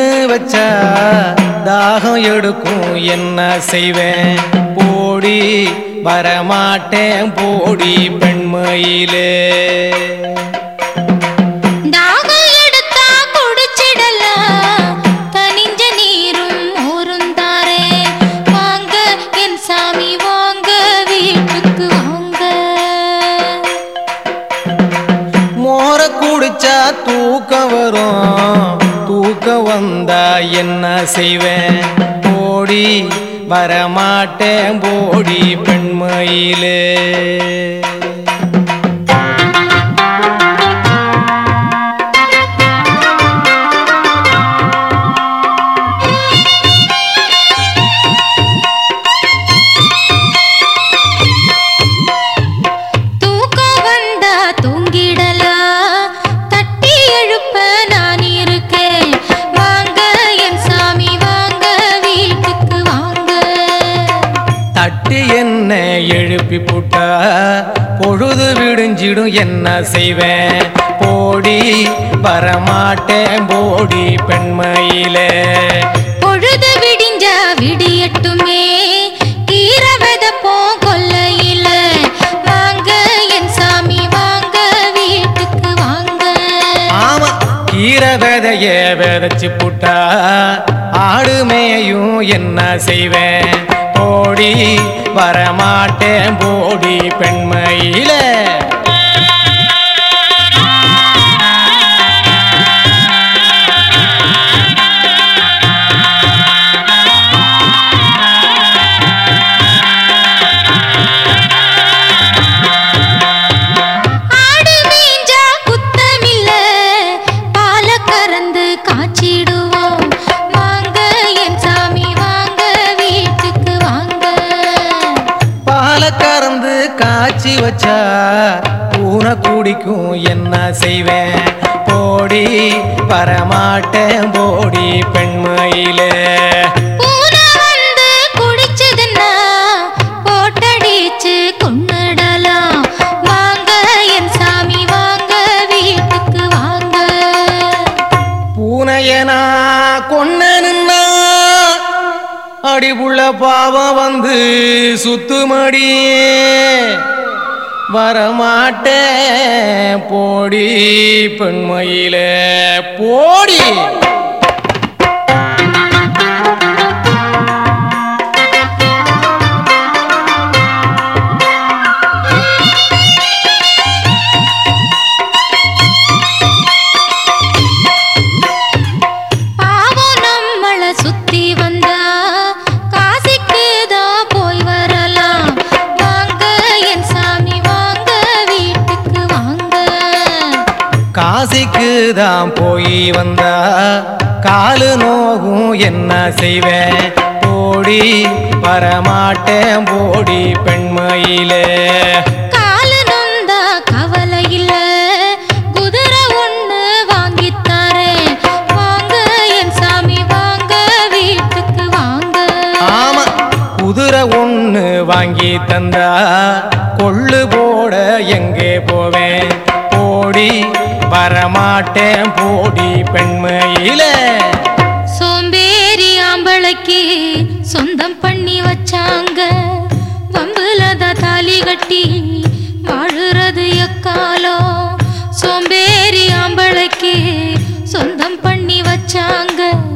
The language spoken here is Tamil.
வச்சா தாகம் எடுக்கும் என்ன செய்வேன் போடி வரமாட்டேன் போடி பெண்மையிலே தாகம் எடுத்தா குடிச்சிடலாம் தனிஞ்ச நீரும் மோரும் தாரேன் வாங்க என் சாமி வாங்க வீட்டுக்கு வாங்க மோர குடிச்சா தூக்கம் வரும் தூக்கம் வந்தா என்ன செய்வேன் போடி வரமாட்டேன் போடி பெண்மையிலே தூக்கம் வந்தா தூங்கிடலாம் தட்டி எழுப்ப நான் இருக்கேன் வாங்க என் சாமி வாங்க வீட்டுக்கு வாங்க தட்டி என்ன எழுப்பி புட்டா பொழுது விடிஞ்சிடும் என்ன செய்வேன் போடி வரமாட்டேன் போடி பெண்மையிலே பொழுது விடிஞ்சா விடியட்டுமே கீர வெதப்போம் கொல்லையில வாங்க என் சாமி வாங்க வீட்டுக்கு வாங்க ஆமா கீரை விதைய விதைச்சு புட்டா ஆடு மேயும் என்ன செய்வேன் போடி வரமாட்டேன் போடி பெண்மையிலே ஆடு மேய்ஞ்சா குத்தமில்ல பால கறந்து காய்ச்சிடுவோம் வாங்க என் சாமி வாங்க வீட்டுக்கு வாங்க பாலை கறந்து காய்ச்சி வச்சா பூனை குடிக்கும் என்ன செய்வேன் போடி வரமாட்டேன் போடி பெண்மையிலே பூனை வந்து குடிச்சதுன்னா போட்டடிச்சு கொன்னுடலாம் வாங்க என் சாமி வாங்க வீட்டுக்கு வாங்க பூனைய நான் கொன்னனுன்னா அடிபுள்ள பாவம் வந்து சுத்துமடி வரமாட்டேன் போடி பெண்மையிலே போடி பாவம் நம்மள சுத்தி வந்தா காசிக்கு தான் போய் வரலாம் வாங்க என் சாமி வாங்க வீட்டுக்கு வாங்க காசிக்கு தான் போய் வந்தா காலு நோகும் என்ன செய்வேன் போடி வரமாட்டேன் போடி பெண்மையிலே காலு நொந்தா கவலை இல்ல குதிரை ஒண்ணு வாங்கித் தரேன் வாங்க என் சாமி வாங்க வீட்டுக்கு வாங்க ஆமா குதிரை ஒண்ணு வாங்கி தந்தா கொள்ளு போட எங்கே போவேன் போடி வரமாட்டேன் போடி பெண்மையிலே சோம்பேறி ஆம்பளைக்கு சொந்தம் பண்ணி வச்சாங்க வம்புலதான் தாலி கட்டி வாழுறது எக்காலம் சோம்பேறி ஆம்பளைக்கு சொந்தம் பண்ணி வச்சாங்க